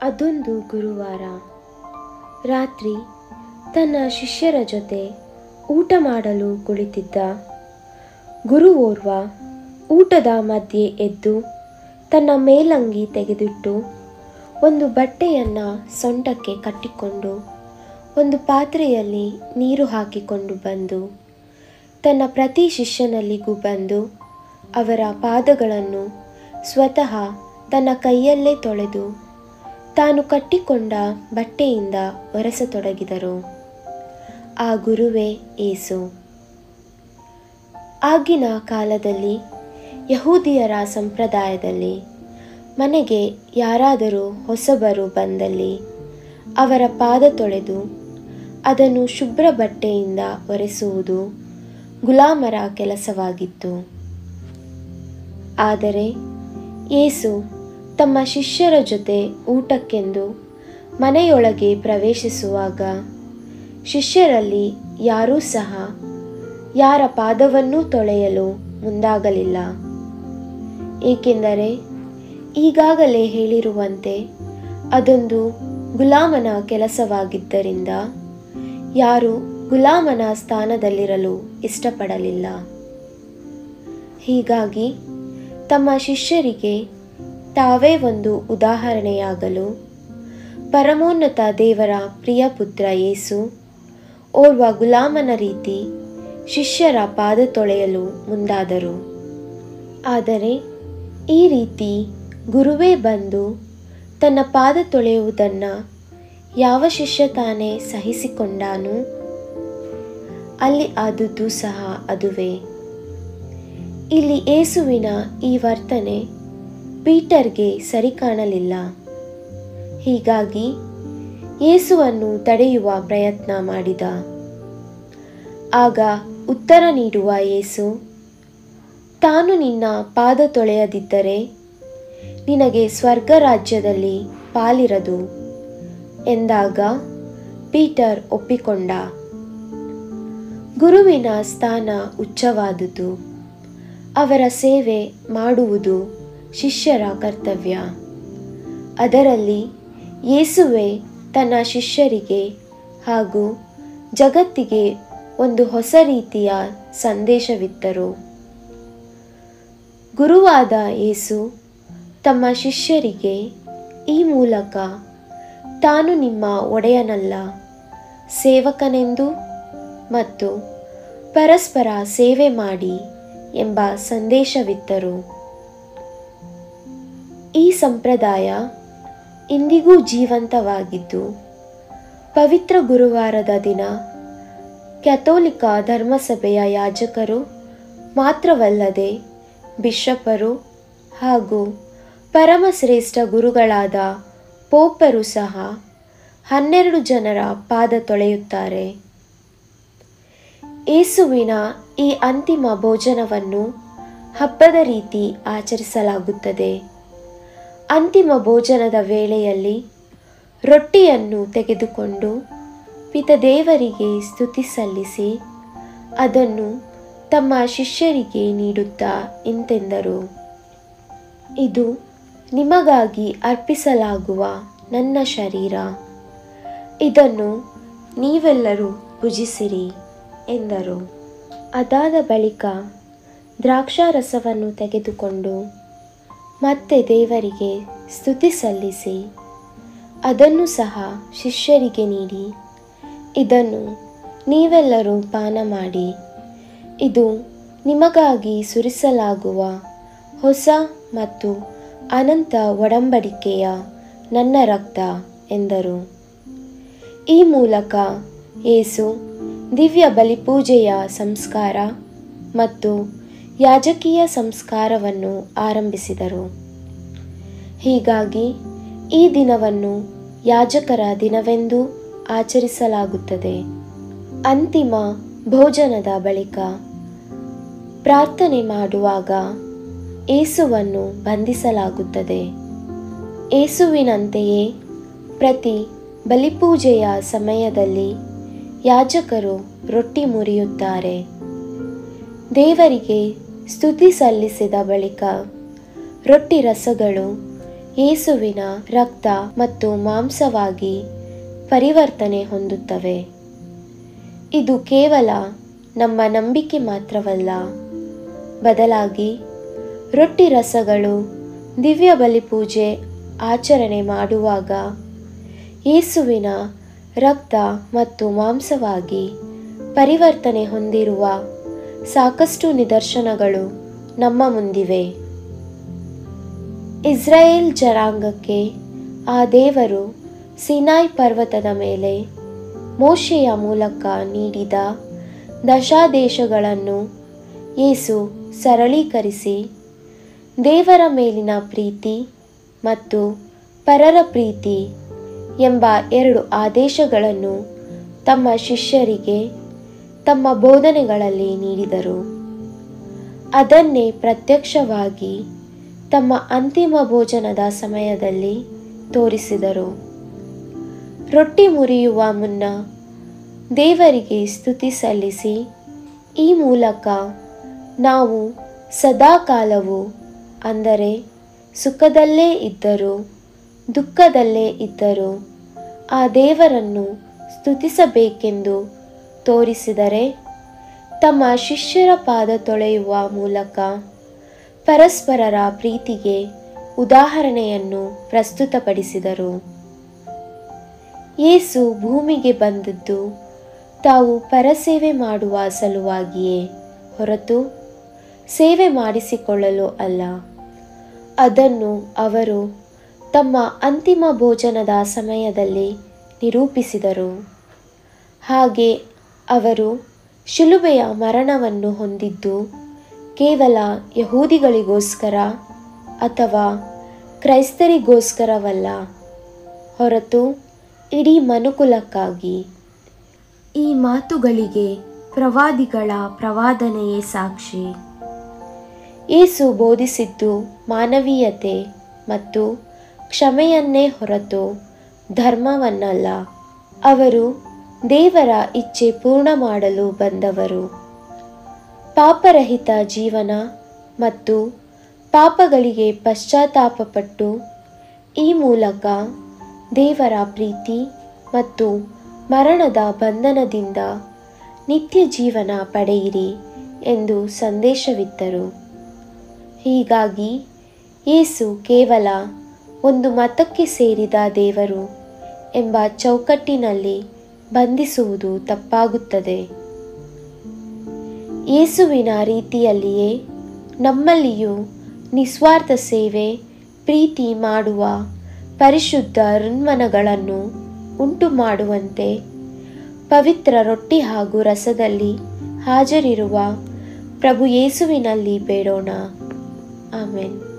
ಅದೊಂದು ಗುರುವಾರ ರಾತ್ರಿ ತನ್ನ ಶಿಷ್ಯರ ಜೊತೆ ಊಟ ಮಾಡಲು ಕುಳಿತಿದ್ದ ಗುರುವೋರ್ವ ಊಟದ ಮಧ್ಯೆ ಎದ್ದು ತನ್ನ ಮೇಲಂಗಿ ತೆಗೆದಿಟ್ಟು ಒಂದು ಬಟ್ಟೆಯನ್ನು ಸೊಂಟಕ್ಕೆ ಕಟ್ಟಿಕೊಂಡು ಒಂದು ಪಾತ್ರೆಯಲ್ಲಿ ನೀರು ಹಾಕಿಕೊಂಡು ಬಂದು ತನ್ನ ಪ್ರತಿ ಶಿಷ್ಯನಲ್ಲಿಗೂ ಬಂದು ಅವರ ಪಾದಗಳನ್ನು ಸ್ವತಃ ತನ್ನ ಕೈಯಲ್ಲೇ ತೊಳೆದು ತಾನು ಕಟ್ಟಿಕೊಂಡ ಬಟ್ಟೆಯಿಂದ ಒರೆಸತೊಡಗಿದರು ಆ ಗುರುವೇ ಏಸು ಆಗಿನ ಕಾಲದಲ್ಲಿ ಯಹೂದಿಯರ ಸಂಪ್ರದಾಯದಲ್ಲಿ ಮನೆಗೆ ಯಾರಾದರೂ ಹೊಸಬರು ಬಂದಲ್ಲಿ ಅವರ ಪಾದ ತೊಳೆದು ಅದನ್ನು ಶುಭ್ರ ಬಟ್ಟೆಯಿಂದ ಒರೆಸುವುದು ಗುಲಾಮರ ಕೆಲಸವಾಗಿತ್ತು ಆದರೆ ಯೇಸು ತಮ್ಮ ಶಿಷ್ಯರ ಜೊತೆ ಊಟಕ್ಕೆಂದು ಮನೆಯೊಳಗೆ ಪ್ರವೇಶಿಸುವಾಗ ಶಿಷ್ಯರಲ್ಲಿ ಯಾರೂ ಸಹ ಯಾರ ಪಾದವನ್ನೂ ತೊಳೆಯಲು ಮುಂದಾಗಲಿಲ್ಲ ಏಕೆಂದರೆ ಈಗಾಗಲೇ ಹೇಳಿರುವಂತೆ ಅದೊಂದು ಗುಲಾಮನ ಕೆಲಸವಾಗಿದ್ದರಿಂದ ಯಾರು ಗುಲಾಮನ ಸ್ಥಾನದಲ್ಲಿರಲು ಇಷ್ಟಪಡಲಿಲ್ಲ ಹೀಗಾಗಿ ತಮ್ಮ ಶಿಷ್ಯರಿಗೆ ತಾವೇ ಒಂದು ಉದಾಹರಣೆಯಾಗಲು ಪರಮೋನ್ನತ ದೇವರ ಪ್ರಿಯ ಪುತ್ರ ಯೇಸು ಓರ್ವ ಗುಲಾಮನ ರೀತಿ ಶಿಷ್ಯರ ಪಾದ ತೊಳೆಯಲು ಮುಂದಾದರು ಆದರೆ ಈ ರೀತಿ ಗುರುವೇ ಬಂದು ತನ್ನ ಪಾದ ತೊಳೆಯುವುದನ್ನು ಯಾವ ಶಿಷ್ಯ ತಾನೇ ಸಹಿಸಿಕೊಂಡಾನು ಅಲ್ಲಿ ಆದದ್ದು ಸಹ ಅದುವೇ ಇಲ್ಲಿ ಏಸುವಿನ ಈ ವರ್ತನೆ ಪೀಟರ್ಗೆ ಸರಿ ಕಾಣಲಿಲ್ಲ ಹೀಗಾಗಿ ಯೇಸುವನ್ನು ತಡೆಯುವ ಪ್ರಯತ್ನ ಮಾಡಿದ ಆಗ ಉತ್ತರ ನೀಡುವ ಯೇಸು ತಾನು ನಿನ್ನ ಪಾದ ತೊಳೆಯದಿದ್ದರೆ ನಿನಗೆ ಸ್ವರ್ಗ ರಾಜ್ಯದಲ್ಲಿ ಪಾಲಿರದು ಎಂದಾಗ ಪೀಟರ್ ಒಪ್ಪಿಕೊಂಡ ಗುರುವಿನ ಸ್ಥಾನ ಉಚ್ಚವಾದುದು ಅವರ ಸೇವೆ ಮಾಡುವುದು ಶಿಷ್ಯರ ಕರ್ತವ್ಯ ಅದರಲ್ಲಿ ಯೇಸುವೆ ತನ್ನ ಶಿಷ್ಯರಿಗೆ ಹಾಗೂ ಜಗತ್ತಿಗೆ ಒಂದು ಹೊಸ ರೀತಿಯ ಸಂದೇಶವಿತ್ತರು ಗುರುವಾದ ಯೇಸು ತಮ್ಮ ಶಿಷ್ಯರಿಗೆ ಈ ಮೂಲಕ ತಾನು ನಿಮ್ಮ ಒಡೆಯನಲ್ಲ ಸೇವಕನೆಂದು ಮತ್ತು ಪರಸ್ಪರ ಸೇವೆ ಮಾಡಿ ಎಂಬ ಸಂದೇಶವಿತ್ತರು ಈ ಸಂಪ್ರದಾಯ ಇಂದಿಗೂ ಜೀವಂತವಾಗಿದ್ದು ಪವಿತ್ರ ಗುರುವಾರದ ದಿನ ಕ್ಯಾಥೋಲಿಕ ಧರ್ಮಸಭೆಯ ಯಾಜಕರು ಮಾತ್ರವಲ್ಲದೆ ಬಿಷಪ್ಪರು ಹಾಗೂ ಪರಮಶ್ರೇಷ್ಠ ಗುರುಗಳಾದ ಪೋಪರು ಸಹ ಹನ್ನೆರಡು ಜನರ ಪಾದ ತೊಳೆಯುತ್ತಾರೆ ಏಸುವಿನ ಈ ಅಂತಿಮ ಭೋಜನವನ್ನು ಹಬ್ಬದ ರೀತಿ ಆಚರಿಸಲಾಗುತ್ತದೆ ಅಂತಿಮ ಭೋಜನದ ವೇಳೆಯಲ್ಲಿ ರೊಟ್ಟಿಯನ್ನು ತೆಗೆದುಕೊಂಡು ಪಿತದೇವರಿಗೆ ಸ್ತುತಿ ಸಲ್ಲಿಸಿ ಅದನ್ನು ತಮ್ಮ ಶಿಷ್ಯರಿಗೆ ನೀಡುತ್ತಾ ಇಂತೆಂದರು ಇದು ನಿಮಗಾಗಿ ಅರ್ಪಿಸಲಾಗುವ ನನ್ನ ಶರೀರ ಇದನ್ನು ನೀವೆಲ್ಲರೂ ಭುಜಿಸಿರಿ ಎಂದರು ಅದಾದ ಬಳಿಕ ದ್ರಾಕ್ಷಾರಸವನ್ನು ತೆಗೆದುಕೊಂಡು ಮತ್ತೆ ದೇವರಿಗೆ ಸ್ತುತಿ ಸಲ್ಲಿಸಿ ಅದನ್ನು ಸಹ ಶಿಷ್ಯರಿಗೆ ನೀಡಿ ಇದನ್ನು ನೀವೆಲ್ಲರೂ ಪಾನ ಮಾಡಿ ಇದು ನಿಮಗಾಗಿ ಸುರಿಸಲಾಗುವ ಹೊಸ ಮತ್ತು ಅನಂತ ಒಡಂಬಡಿಕೆಯ ನನ್ನ ರಕ್ತ ಎಂದರು ಈ ಮೂಲಕ ಏಸು ದಿವ್ಯ ಬಲಿಪೂಜೆಯ ಸಂಸ್ಕಾರ ಮತ್ತು ಯಾಜಕೀಯ ಸಂಸ್ಕಾರವನ್ನು ಆರಂಭಿಸಿದರು ಹೀಗಾಗಿ ಈ ದಿನವನ್ನು ಯಾಜಕರ ದಿನವೆಂದು ಆಚರಿಸಲಾಗುತ್ತದೆ ಅಂತಿಮ ಭೋಜನದ ಬಳಿಕ ಪ್ರಾರ್ಥನೆ ಮಾಡುವಾಗ ಏಸುವನ್ನು ಬಂಧಿಸಲಾಗುತ್ತದೆ ಏಸುವಿನಂತೆಯೇ ಪ್ರತಿ ಬಲಿಪೂಜೆಯ ಸಮಯದಲ್ಲಿ ಯಾಜಕರು ರೊಟ್ಟಿ ಮುರಿಯುತ್ತಾರೆ ದೇವರಿಗೆ ಸ್ತುತಿ ಸಲ್ಲಿಸಿದ ಬಳಿಕ ರೊಟ್ಟಿ ರಸಗಳು ಯೇಸುವಿನ ರಕ್ತ ಮತ್ತು ಮಾಂಸವಾಗಿ ಪರಿವರ್ತನೆ ಹೊಂದುತ್ತವೆ ಇದು ಕೇವಲ ನಮ್ಮ ನಂಬಿಕೆ ಮಾತ್ರವಲ್ಲ ಬದಲಾಗಿ ರೊಟ್ಟಿ ರಸಗಳು ದಿವ್ಯ ಬಲಿಪೂಜೆ ಆಚರಣೆ ಮಾಡುವಾಗ ಯೇಸುವಿನ ರಕ್ತ ಮತ್ತು ಮಾಂಸವಾಗಿ ಪರಿವರ್ತನೆ ಹೊಂದಿರುವ ಸಾಕಷ್ಟು ನಿದರ್ಶನಗಳು ನಮ್ಮ ಮುಂದಿವೆ ಇಸ್ರಾಯೇಲ್ ಜನಾಂಗಕ್ಕೆ ಆ ದೇವರು ಸಿನಾಯ್ ಪರ್ವತದ ಮೇಲೆ ಮೋಶೆಯ ಮೂಲಕ ನೀಡಿದ ದಶಾದೇಶಗಳನ್ನು ಯೇಸು ಸರಳೀಕರಿಸಿ ದೇವರ ಮೇಲಿನ ಪ್ರೀತಿ ಮತ್ತು ಪರರ ಪ್ರೀತಿ ಎಂಬ ಎರಡು ಆದೇಶಗಳನ್ನು ತಮ್ಮ ಶಿಷ್ಯರಿಗೆ ತಮ್ಮ ಬೋಧನೆಗಳಲ್ಲಿ ನೀಡಿದರು ಅದನ್ನೇ ಪ್ರತ್ಯಕ್ಷವಾಗಿ ತಮ್ಮ ಅಂತಿಮ ಭೋಜನದ ಸಮಯದಲ್ಲಿ ತೋರಿಸಿದರು ರೊಟ್ಟಿ ಮುರಿಯುವ ಮುನ್ನ ದೇವರಿಗೆ ಸ್ತುತಿ ಸಲ್ಲಿಸಿ ಈ ಮೂಲಕ ನಾವು ಸದಾಕಾಲವು ಅಂದರೆ ಸುಖದಲ್ಲೇ ಇದ್ದರೂ ದುಃಖದಲ್ಲೇ ಇದ್ದರೂ ಆ ದೇವರನ್ನು ಸ್ತುತಿಸಬೇಕೆಂದು ತೋರಿಸಿದರೆ ತಮ್ಮ ಶಿಷ್ಯರ ಪಾದ ತೊಳೆಯುವ ಮೂಲಕ ಪರಸ್ಪರರ ಪ್ರೀತಿಗೆ ಉದಾಹರಣೆಯನ್ನು ಪ್ರಸ್ತುತಪಡಿಸಿದರು ಯೇಸು ಭೂಮಿಗೆ ಬಂದದ್ದು ತಾವು ಪರಸೇವೆ ಮಾಡುವ ಸಲುವಾಗಿಯೇ ಹೊರತು ಸೇವೆ ಮಾಡಿಸಿಕೊಳ್ಳಲು ಅಲ್ಲ ಅದನ್ನು ಅವರು ತಮ್ಮ ಅಂತಿಮ ಭೋಜನದ ಸಮಯದಲ್ಲಿ ನಿರೂಪಿಸಿದರು ಹಾಗೆ ಅವರು ಶಿಲುಬೆಯ ಮರಣವನ್ನು ಹೊಂದಿದ್ದು ಕೇವಲ ಯಹೂದಿಗಳಿಗೋಸ್ಕರ ಅಥವಾ ಕ್ರೈಸ್ತರಿಗೋಸ್ಕರವಲ್ಲ ಹೊರತು ಇಡೀ ಮನುಕುಲಕ್ಕಾಗಿ ಈ ಮಾತುಗಳಿಗೆ ಪ್ರವಾದಿಗಳ ಪ್ರವಾದನೆಯೇ ಸಾಕ್ಷಿ ಯೇಸು ಬೋಧಿಸಿದ್ದು ಮಾನವೀಯತೆ ಮತ್ತು ಕ್ಷಮೆಯನ್ನೇ ಹೊರತು ಧರ್ಮವನ್ನಲ್ಲ ಅವರು ದೇವರ ಇಚ್ಛೆ ಪೂರ್ಣ ಮಾಡಲು ಬಂದವರು ಪಾಪರಹಿತ ಜೀವನ ಮತ್ತು ಪಾಪಗಳಿಗೆ ಪಶ್ಚಾತ್ತಾಪಪಟ್ಟು ಈ ಮೂಲಕ ದೇವರ ಪ್ರೀತಿ ಮತ್ತು ಮರಣದ ಬಂಧನದಿಂದ ನಿತ್ಯ ಜೀವನ ಪಡೆಯಿರಿ ಎಂದು ಸಂದೇಶವಿತ್ತರು ಹೀಗಾಗಿ ಯೇಸು ಕೇವಲ ಒಂದು ಮತಕ್ಕೆ ಸೇರಿದ ದೇವರು ಎಂಬ ಚೌಕಟ್ಟಿನಲ್ಲಿ ಬಂಧಿಸುವುದು ತಪ್ಪಾಗುತ್ತದೆ ಯೇಸುವಿನ ರೀತಿಯಲ್ಲಿಯೇ ನಮ್ಮಲ್ಲಿಯೂ ನಿಸ್ವಾರ್ಥ ಸೇವೆ ಪ್ರೀತಿ ಮಾಡುವ ಪರಿಶುದ್ಧ ಋನ್ಮನಗಳನ್ನು ಉಂಟು ಮಾಡುವಂತೆ ಪವಿತ್ರ ರೊಟ್ಟಿ ಹಾಗೂ ರಸದಲ್ಲಿ ಹಾಜರಿರುವ ಪ್ರಭು ಯೇಸುವಿನಲ್ಲಿ ಬೇಡೋಣ ಆಮೆನ್